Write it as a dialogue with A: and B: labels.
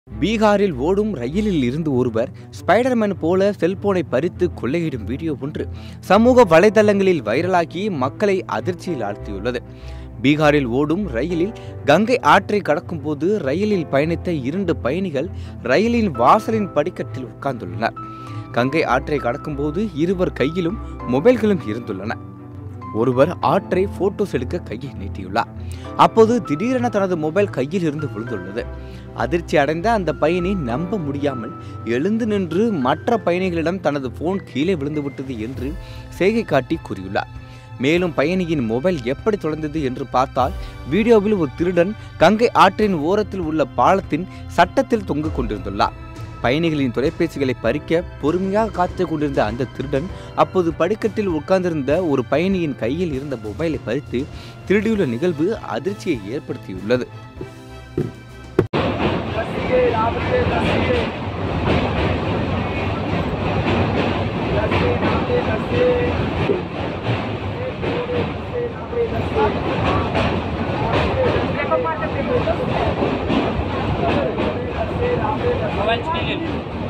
A: பீகாரில் ஓடும் ரயிலில் இருந்து ஒருவர் ஸ்பைடர்மேன் போல செல்போனை பறித்து கொள்ளையிடும் வீடியோ ஒன்று சமூக வலைதளங்களில் வைரலாகி மக்களை அதிர்ச்சியில் ஆழ்த்தியுள்ளது பீகாரில் ஓடும் ரயிலில் கங்கை ஆற்றை கடக்கும்போது ரயிலில் பயணித்த இரண்டு பயணிகள் ரயிலின் வாசலின் படிக்கட்டில் உட்கார்ந்துள்ளனர் கங்கை ஆற்றை கடக்கும்போது இருவர் கையிலும் மொபைல்களும் இருந்துள்ளன ஒருவர் ஆற்றை போட்டோஸ் எடுக்க கையை நீட்டியுள்ளார் அப்போது திடீரென தனது மொபைல் கையில் இருந்து விழுந்துள்ளது அதிர்ச்சி அடைந்த அந்த பயணி நம்ப முடியாமல் எழுந்து நின்று மற்ற பயணிகளிடம் தனது போன் கீழே விழுந்து விட்டது என்று செய்கை காட்டி கூறியுள்ளார் மேலும் பயணியின் மொபைல் எப்படி தொலைந்தது என்று பார்த்தால் வீடியோவில் ஒரு திருடன் கங்கை ஆற்றின் ஓரத்தில் உள்ள பாலத்தின் சட்டத்தில் தொங்கிக் கொண்டிருந்துள்ளார் பயணிகளின் தொலைபேசிகளை பறிக்க பொறுமையாக காத்து கொண்டிருந்த அந்த திருடன் அப்போது படிக்கட்டில் உட்கார்ந்திருந்த ஒரு பயணியின் கையில் இருந்த மொபைலை பறித்து திருடியுள்ள நிகழ்வு அதிர்ச்சியை ஏற்படுத்தியுள்ளது
B: मोबाइल छीन ले